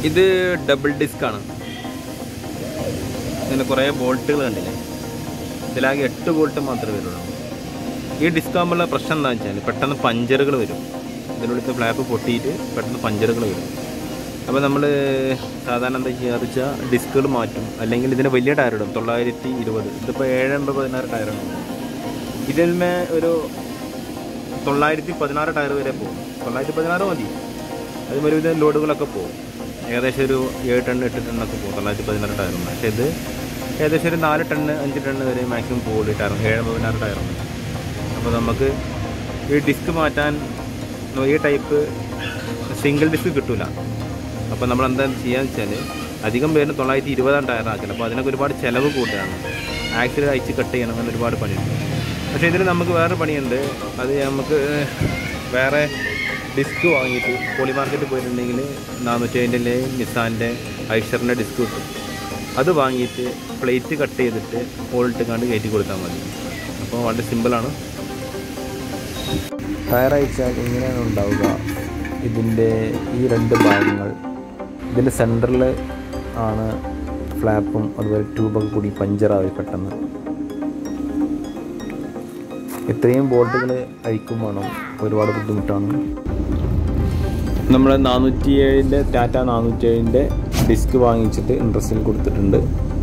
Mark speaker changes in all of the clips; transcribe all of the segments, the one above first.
Speaker 1: ഇത് double disk ആണ് ഇങ്ങനെ കുറേ ബോൾട്ടുകൾ കണ്ടില്ലേ ഇതിലാകെ എട്ട് ബോൾട്ട് മാത്രമേ വരുള്ളൂ ഈ ഡിസ്ക് ആകുമ്പോഴുള്ള പ്രശ്നം എന്താ വെച്ചാൽ പെട്ടെന്ന് പഞ്ചറുകൾ വരും ഇതിനുള്ളിലത്തെ ഫ്ലാപ്പ് പൊട്ടിയിട്ട് പെട്ടെന്ന് പഞ്ചറുകൾ വരും അപ്പോൾ നമ്മൾ സാധാരണ എന്താ ചെയ്യാന്ന് വെച്ചാൽ ഡിസ്കുകൾ മാറ്റും അല്ലെങ്കിൽ ഇതിന് വലിയ ടയർ ഇടും തൊള്ളായിരത്തി ഇരുപത് ഇതിപ്പോൾ ഏഴ് എൺപത് പതിനാറ് ടയറാണ് ഇതിന്മേ ഒരു തൊള്ളായിരത്തി പതിനാറ് ടയർ വരെ പോകും തൊള്ളായിരത്തി പതിനാറ് മതി അതും ഒരുവിധ ലോഡുകളൊക്കെ പോകും ഏകദേശം ഒരു ഏഴ് ടൺ എട്ട് ടണ്ണൊക്കെ പോകും തൊള്ളായിരത്തി പതിനാറ് ടയറുണ്ട് പക്ഷേ ഇത് ഏകദേശം ഒരു നാല് ടണ്ണ് അഞ്ച് ടണ്ണ് വരെ മാക്സിമം പോകും ഈ ടയർ ഏഴ് പതിനാറ് ടയറുണ്ട് അപ്പോൾ നമുക്ക് ഈ ഡിസ്ക് മാറ്റാൻ ഈ ടൈപ്പ് സിംഗിൾ ഡിസ്ക് കിട്ടൂല അപ്പോൾ നമ്മൾ എന്താ ചെയ്യാന്ന് വെച്ചാൽ അധികം പേരിന് തൊള്ളായിരത്തി ഇരുപതാം ടയർ ആക്കില്ല അപ്പോൾ അതിനൊക്കെ ഒരുപാട് ചിലവ് കൂടുതലാണ് ആക്സിൽ അയച്ച് കട്ട് ചെയ്യണം അങ്ങനെ ഒരുപാട് പണിയുണ്ട് പക്ഷേ ഇതിൽ നമുക്ക് വേറെ പണിയുണ്ട് അത് നമുക്ക് വേറെ ഡിസ്ക് വാങ്ങിയിട്ട് പോളി മാർക്കറ്റിൽ പോയിട്ടുണ്ടെങ്കിൽ നാനൂറ്റി അതിൻ്റെ നിസാൻ്റെ ഐഷറിൻ്റെ ഡിസ്ക് കിട്ടും അത് വാങ്ങിയിട്ട് പ്ലേറ്റ് കട്ട് ചെയ്തിട്ട് ഹോളിട്ട് കണ്ട് കയറ്റി കൊടുത്താൽ മതി അപ്പോൾ വളരെ സിമ്പിളാണ്
Speaker 2: ടയർ അയച്ചാൽ ഇങ്ങനെയാണ് ഉണ്ടാവുക ഇതിൻ്റെ ഈ രണ്ട് ഭാഗങ്ങൾ ഇതിൻ്റെ സെൻറ്ററിൽ ആണ് ഫ്ലാപ്പും അതുപോലെ ട്യൂബൊക്കെ കൂടി പഞ്ചറായി പെട്ടെന്ന് ഇത്രയും ബോൾട്ടുകൾ അയക്കും വേണം ഒരുപാട് ബുദ്ധിമുട്ടാണ് നമ്മൾ നാനൂറ്റി ഏഴിൻ്റെ ടാറ്റ നാനൂറ്റി ഏഴിൻ്റെ ഡിസ്ക് വാങ്ങിച്ചിട്ട് ഇൻട്രസ്റ്റിൽ കൊടുത്തിട്ടുണ്ട്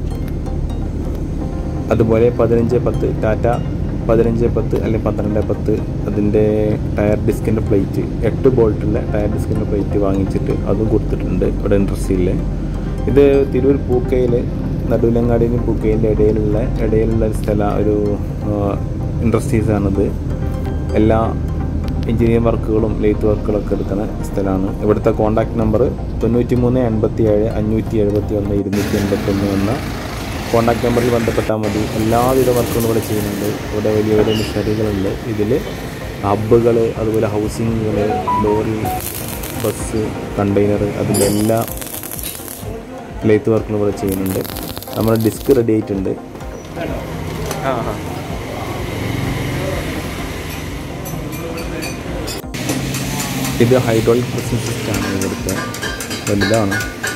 Speaker 2: അതുപോലെ പതിനഞ്ച് പത്ത് ടാറ്റ പതിനഞ്ച് പത്ത് അല്ലെങ്കിൽ പന്ത്രണ്ട് പത്ത് അതിൻ്റെ ടയർ ഡിസ്കിൻ്റെ പ്ലേറ്റ് എട്ട് ബോൾട്ടുള്ള ടയർ ഡിസ്കിൻ്റെ പ്ലേറ്റ് വാങ്ങിച്ചിട്ട് അതും കൊടുത്തിട്ടുണ്ട് ഇവിടെ ഇൻട്രസ്റ്റിൽ ഇത് തിരൂർ പൂക്കയിൽ നടുവിലങ്ങാടിനും പൂക്കയിൻ്റെ ഇടയിലുള്ള ഇടയിലുള്ള ഒരു സ്ഥല ഒരു ഇൻഡസ്ട്രീസാണിത് എല്ലാ എഞ്ചിനീയറിംഗ് വർക്കുകളും ലെയ്ത്ത് വർക്കുകളൊക്കെ എടുക്കുന്ന സ്ഥലമാണ് ഇവിടുത്തെ കോൺടാക്ട് നമ്പർ തൊണ്ണൂറ്റി മൂന്ന് എൺപത്തി ഏഴ് അഞ്ഞൂറ്റി എഴുപത്തി ഒന്ന് ഇരുന്നൂറ്റി എൺപത്തൊന്ന് എന്ന കോൺടാക്ട് നമ്പറിൽ ബന്ധപ്പെട്ടാൽ മതി എല്ലാവിധ വർക്കുകളും ഇവിടെ ചെയ്യുന്നുണ്ട് ഇവിടെ വലിയ വലിയ മിഷനറികളുണ്ട് ഇതിൽ ഹബ്ബുകൾ അതുപോലെ ഹൗസിങ്ങുകൾ ലോറി ബസ് കണ്ടെയ്നർ അതിൻ്റെ എല്ലാ ലെയ്ത്ത് വർക്കുകളും ഇവിടെ ചെയ്യുന്നുണ്ട് നമ്മുടെ ഡിസ്ക് റെഡി ആയിട്ടുണ്ട്
Speaker 1: ആ ആ
Speaker 2: ഇത് ഹൈഡ്രോളിക് പ്രസിംഗ് സിസ്റ്റമാണ് ഇവിടുത്തെ വലുതാണ്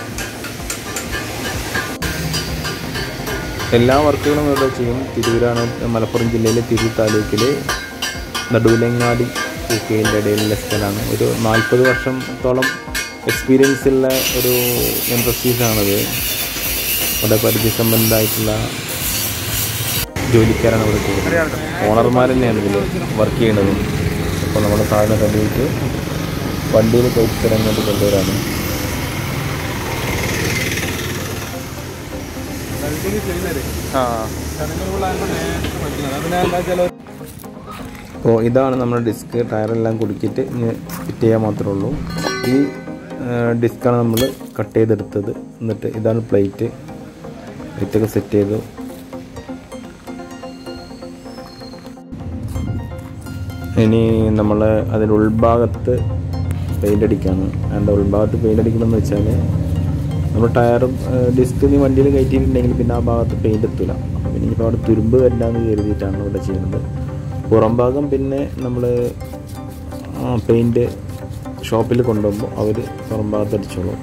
Speaker 2: എല്ലാ വർക്കുകളും ഇവിടെ ചെയ്യും തിരൂരാണ് മലപ്പുറം ജില്ലയിലെ തിരൂർ താലൂക്കിൽ നടുവിലങ്ങാടി പൂക്കയിൻ്റെ ഇടയിലുള്ള സ്ഥലമാണ് ഒരു നാൽപ്പത് വർഷത്തോളം എക്സ്പീരിയൻസ് ഉള്ള ഒരു ഇൻഡസ്ട്രീസാണത് ഇവിടെ പരിചയസമ്പന്നരായിട്ടുള്ള ജോലിക്കാരാണ് ഇവിടെ ചെയ്യുന്നത് ഓണർമാർ തന്നെയാണ് ഇതിൽ വർക്ക് ചെയ്യുന്നത് അപ്പോൾ നമ്മുടെ സാധനം കണ്ടിട്ട് വണ്ടിയിൽ കയറ്റി തരാൻ വേണ്ടി കൊണ്ടുവരാണ്
Speaker 1: ആ
Speaker 2: അപ്പോൾ ഇതാണ് നമ്മുടെ ഡിസ്ക് ടയറെല്ലാം കുടുക്കിയിട്ട് ഇനി ഫിറ്റ് ചെയ്യാൻ മാത്രമേ ഉള്ളൂ ഈ ഡിസ്ക്കാണ് നമ്മൾ കട്ട് ചെയ്തെടുത്തത് എന്നിട്ട് ഇതാണ് പ്ലേറ്റ് പ്ലേറ്റൊക്കെ സെറ്റ് ചെയ്തു ഇനി നമ്മൾ അതിൻ്റെ ഉൾഭാഗത്ത് പെയിൻ്റ് അടിക്കാണ് അതിൻ്റെ ഉൾഭാഗത്ത് പെയിൻ്റ് അടിക്കണമെന്ന് വെച്ചാൽ നമ്മൾ ടയറും ഡിസ്ക് നീ വണ്ടിയിൽ കയറ്റിയിട്ടുണ്ടെങ്കിൽ പിന്നെ ആ ഭാഗത്ത് പെയിൻ്റ് എത്തില്ല അപ്പോൾ പിന്നെ ഇപ്പോൾ അവിടെ തുരുമ്പ് വരില്ലാന്ന് കരുതിയിട്ടാണ് ഇവിടെ ചെയ്യുന്നത് പുറം ഭാഗം പിന്നെ നമ്മൾ പെയിൻറ്റ് ഷോപ്പിൽ കൊണ്ടുപോകുമ്പോൾ അവർ പുറം ഭാഗത്ത് അടിച്ചോളും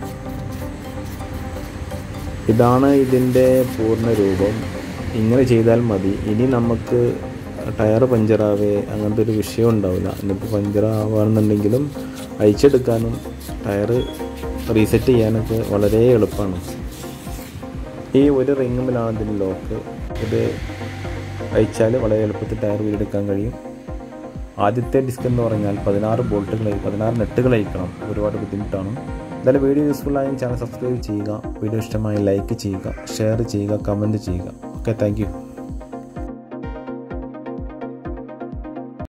Speaker 2: ഇതാണ് ഇതിൻ്റെ പൂർണ്ണ രൂപം ഇങ്ങനെ ചെയ്താൽ മതി ഇനി നമുക്ക് ടയർ പഞ്ചറാവേ അങ്ങനത്തെ ഒരു വിഷയം ഉണ്ടാവില്ല എന്നിപ്പോൾ പഞ്ചറാവുകയാണെന്നുണ്ടെങ്കിലും അയച്ചെടുക്കാനും ടയർ റീസെറ്റ് ചെയ്യാനൊക്കെ വളരെ എളുപ്പമാണ് ഈ ഒരു റിങ്ങുമിലാണ് ഇതിൻ്റെ ലോക്ക് ഇത് അയച്ചാൽ വളരെ എളുപ്പത്തിൽ ടയർ വീടെടുക്കാൻ കഴിയും ആദ്യത്തെ ഡിസ്ക് എന്ന് പറഞ്ഞാൽ പതിനാറ് ബോൾട്ടുകൾ പതിനാറ് നെട്ടുകൾ അയക്കണം ഒരുപാട് ബുദ്ധിമുട്ടാണ് എന്തായാലും വീഡിയോ യൂസ്ഫുൾ ആയും ചാനൽ സബ്സ്ക്രൈബ് ചെയ്യുക വീഡിയോ ഇഷ്ടമായി ലൈക്ക് ചെയ്യുക ഷെയർ ചെയ്യുക കമൻറ്റ് ചെയ്യുക ഓക്കെ താങ്ക്